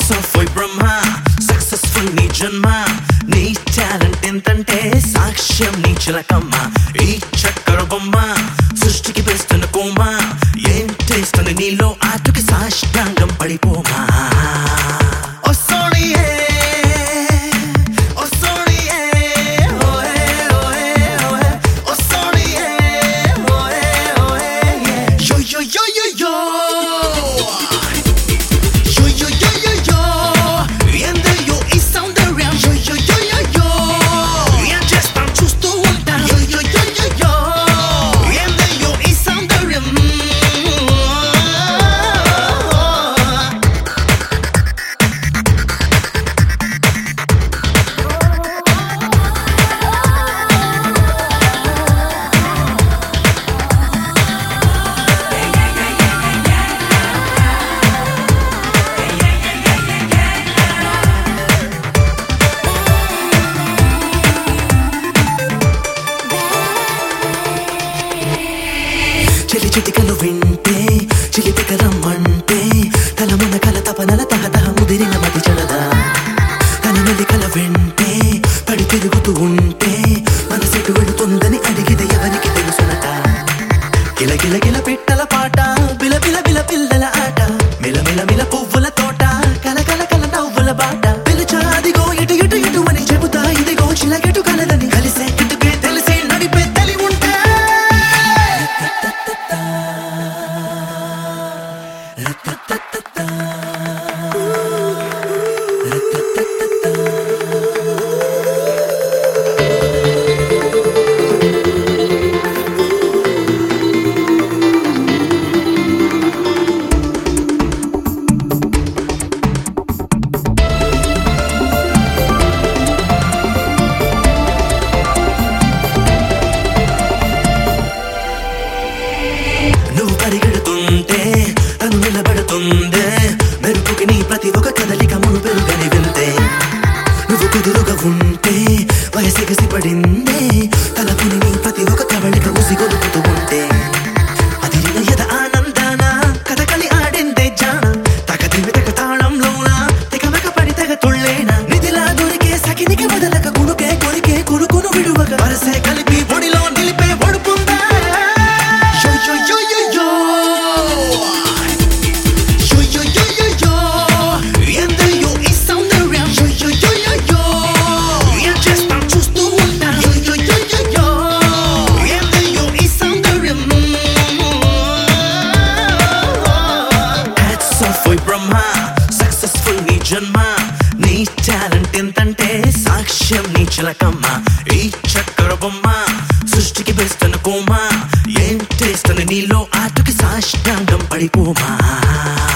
సఫోయ్ బ్రహ్మ successful నీ జన్మ నీ టాలెంట్ ఎంతంటే సాక్ష్యం నీ చిలకమ్మ ఈ చక్కర బొమ్మ సృష్టికి పెస్తున్న కోమ ఏం చేస్తుంది నీలో ఆటుకి సాష్టాంగం పడిపోమా ఓ సోనియే ఓ సోనియే ఓయే ఓయే ఓయే ఓ సోనియే ఓయే ఓయే యో యో యో యో యో Yo, yo, yo, yo, yo. ఏందయ్యో ఈ సౌందర్యం? Yo, yo, yo, yo, yo. ఏం చేస్తాం చూస్తూ ఉంటాం? Yo, yo, yo, yo, yo. ఏందయ్యో ఈ సౌందర్యం? చెలి చిటికలు వింటే చిలిపిక రమ్మంటే తల మన కల తపనల తహతహ ముదిరిన మతి చెడదా తన మెలికల వెంటే పడి తిరుగుతూ ఉంటే మనసెటు వెళుతుందని అడిగితే ఎవరికి తెలుసునట గిల గిల గిల పిట్టల పాట బిల బిల బిల పిల్లల ఆట మిల మిల మిల పువ్వుల తోట కల కల కల నవ్వుల బాట పిలిచా అదిగో ఇటు ఇటు ఇటు అని చెబుతా ఇదిగో చిలకెటు కలదని కలిసే ఇటుకే తెలిసే నడిపే తలి ఉంటే నువ్వు పరిగెడుతుంటే తను నిలబడుతుందే మెరుపుకి నీ ప్రతి ఒక్క కదలిక మును పెరుగని వింతే నువ్వు కుదురుగా ఉంటే వయసిగసి పడిందే తలపుని నీ ప్రతి ఒక్క కవళిక ఉసిగొలుపుతూ ఉంటే అదిరిన ఎద ఆనందాన కథకలి ఆడిందే జాన తగదిమి తగ తాళంలోన తెగమక పడి తెగ తుళ్ళేన నిధిలా దొరికే సకినికి వదలక కునుకే కొరికే కురుకును విడువక వరసే కలిపి ఒడిలో నిలిపే ఒడుపుందా Yo, yo, yo, yo, yo. Yo, yo, yo, yo, yo. ఏందయ్యో ఈ సౌందర్యం? Yo, yo, yo, yo, yo. ఏం చేస్తాం చూస్తూ ఉంటాం? Yo, yo, yo, yo, yo. ఏందయ్యో ఈ సౌందర్యం? Hats off ఓయ్ బ్రహ్మ సక్సెస్ఫుల్ నీ జన్మ నీ టాలెంట్ ఎంతంటే సాక్ష్యం నీ చిలకమ్మ ఈ చక్కర బొమ్మ సృష్టికి బెస్తున్న కోమ ఏం చేస్తున్న నీలో ఆటకి సాష్టాంగం పడిపోమా